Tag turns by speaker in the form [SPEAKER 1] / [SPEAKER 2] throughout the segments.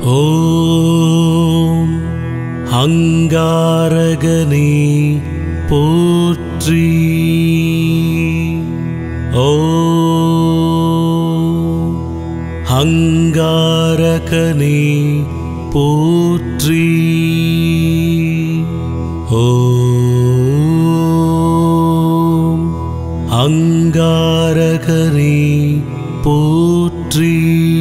[SPEAKER 1] ஓம் அங்காரகனே போற்றி ஓம் அங்காரகனே போற்றி ஓம் அங்காரகனே போற்றி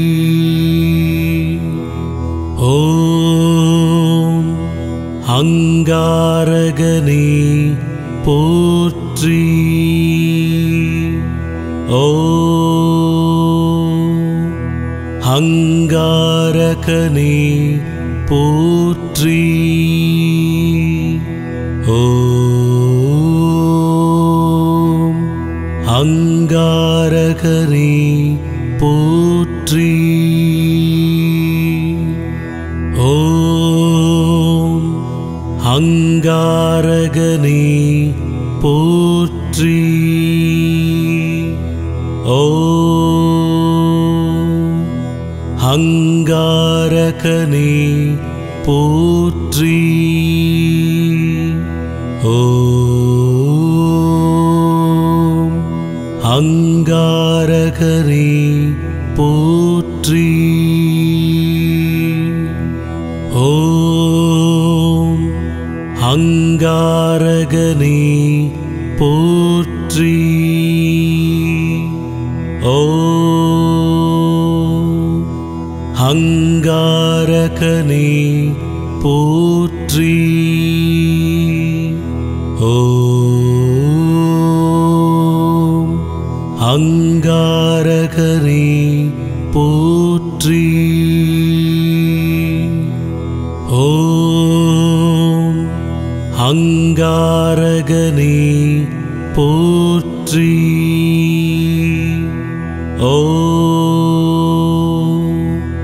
[SPEAKER 1] ஓம் அங்காரகனே போற்றி ஓம் அங்காரகனே போற்றி ஓம் அங்காரகரே போற்றி ஓம் அங்காரகனே போற்றி ஓம் அங்காரகனே போற்றி ஓம் அங்காரகரே போற்றி ஓம் அங்காரகனே போற்றி ஓம் அங்காரகனே போற்றி ஓம் அங்காரகரே போற்றி ஓம் அங்காரகனே போற்றி ஓம்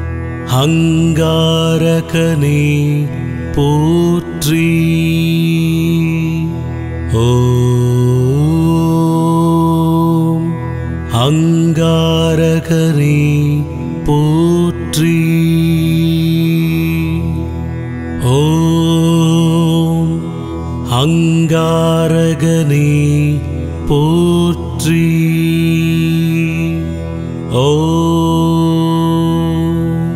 [SPEAKER 1] அங்காரகனே போற்றி ஓம் அங்காரகரே போற்றி ஓம் அங்காரகனே போற்றி ஓம்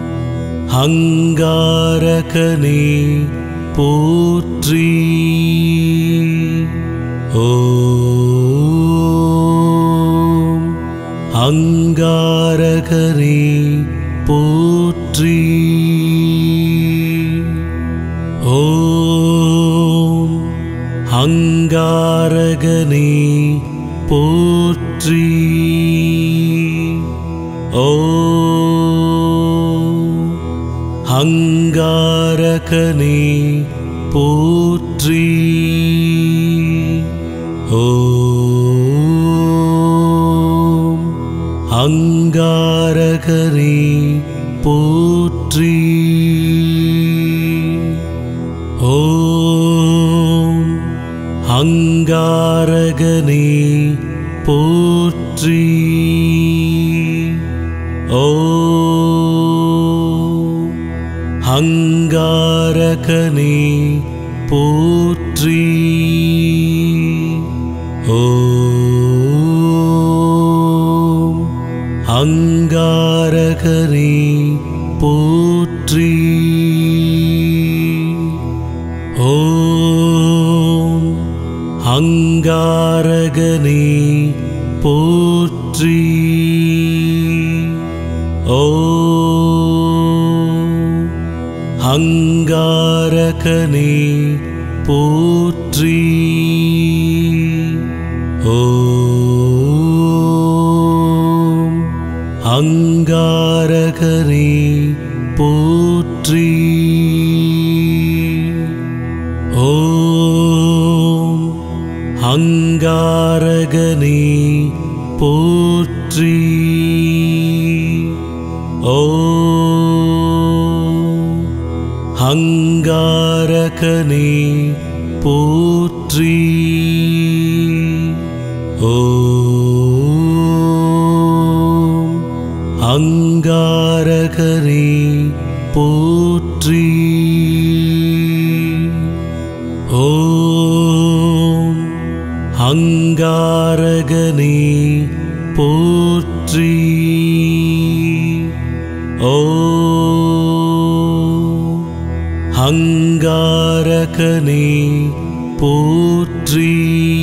[SPEAKER 1] அங்காரகனே போற்றி ஓம் அங்காரகரே போற்றி ஓம் அங்காரகனே போற்றி ஓம் அங்காரகனே போற்றி ஓம் அங்காரகரே போற்றி ஓம் அங்காரகனே போற்றி ஓம் அங்காரகனே போற்றி ஓம் அங்காரகரே போற்றி ஓம் அங்காரகனே போற்றி ஓம் அங்காரகனே போற்றி ஓம் அங்காரகரே போற்றி ஓம் அங்காரகனே போற்றி ஓம் அங்காரகனே போற்றி ஓம் அங்காரகரே போற்றி ஓம் அங்காரகனே போற்றி ஓம் அங்காரகனே போற்றி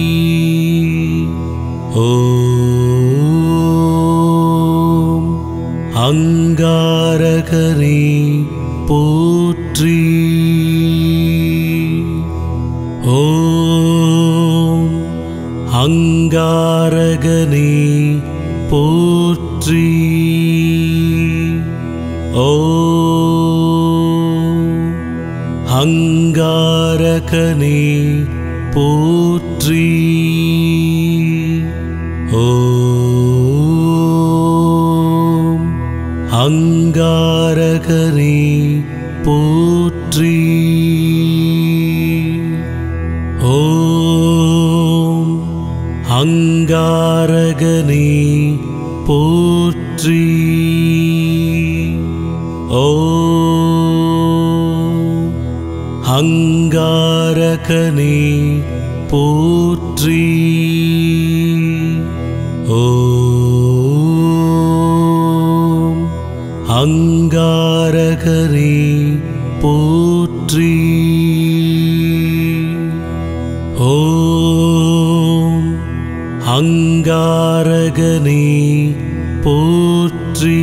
[SPEAKER 1] ஓம் அங்காரகரே போற்றி ஓம் அங்காரகனே போற்றி ஓம் அங்காரகனே போற்றி ஓம் அங்காரகரே போற்றி ஓம் அங்காரகனே போற்றி ஓம் அங்காரகனே போற்றி ஓம் அங்காரகரே போற்றி ஓம் அங்காரகனே போற்றி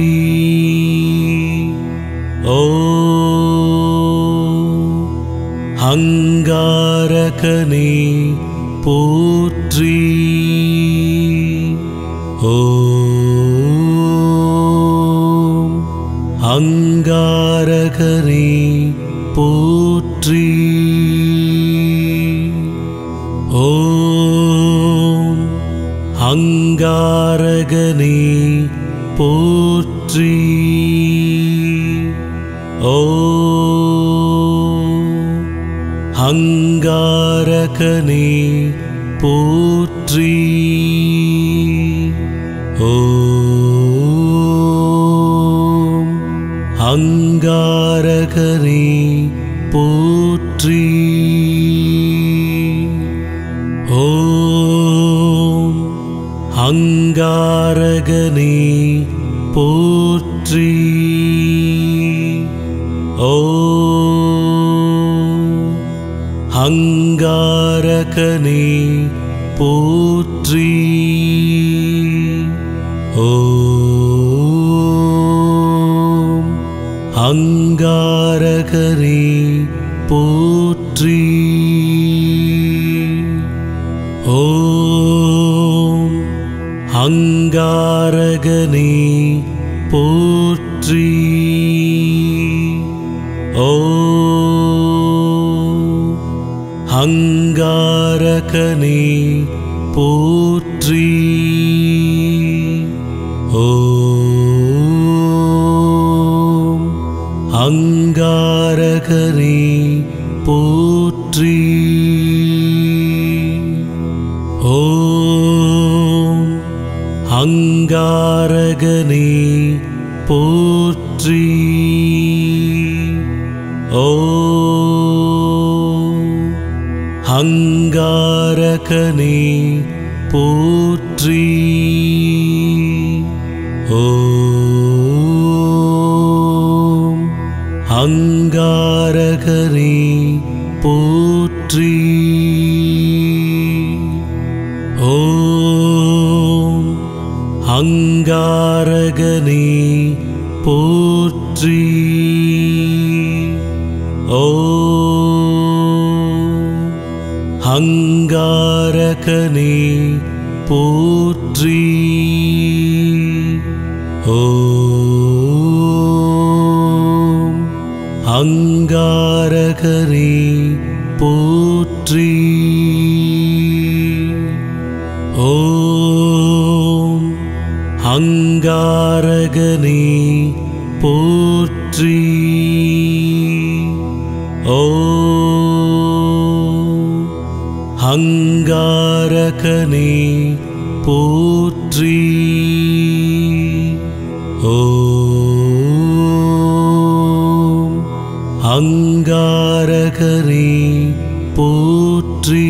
[SPEAKER 1] ஓம் அங்காரகனே போற்றி ஓம் அங்காரகரே போற்றி ஓம் அங்காரகனே போற்றி ஓம் அங்காரகனே போற்றி ஓம் அங்காரகரே போற்றி ஓம் அங்காரகனே போற்றி ஓம் அங்காரகனே போற்றி ஓம் அங்காரகரே போற்றி ஓம் அங்காரகனே போற்றி ஓம் அங்காரகனே போற்றி ஓம் அங்காரகரே போற்றி ஓம் அங்காரகனே போற்றி ஓம் அங்காரகனே போற்றி ஓம் அங்காரகரே போற்றி ஓம் அங்காரகனே போற்றி ஓம் அங்காரகனே போற்றி ஓம் அங்காரகரே போற்றி ஓம் அங்காரகனே போற்றி ஓம் அங்காரகனே போற்றி ஓம் அங்காரகனே போற்றி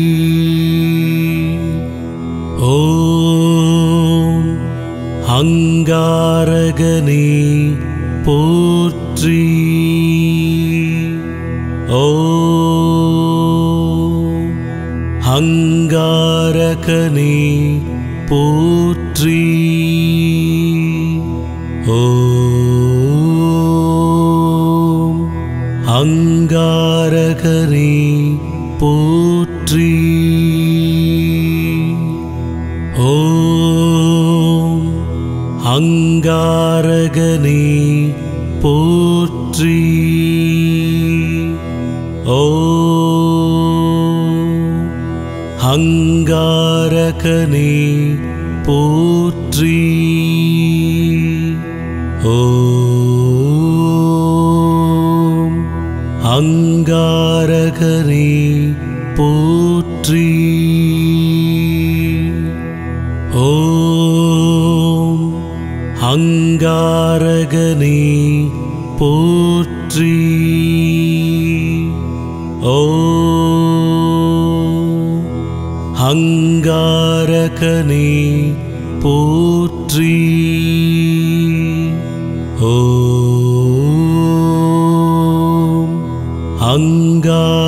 [SPEAKER 1] ஓம் அங்காரகனே போற்றி ஓம் அங்காரகனே போற்றி ஓம் அங்காரகனே போற்றி ஓம் அங்காரகனே போற்றி ஓம் அங்காரகனே போற்றி ஓம் அங்காரகனே போற்றி ஓம் அங்காரகனே போற்றி ஓம் அங்காரகனே போற்றி ஓம் அங்காரகனே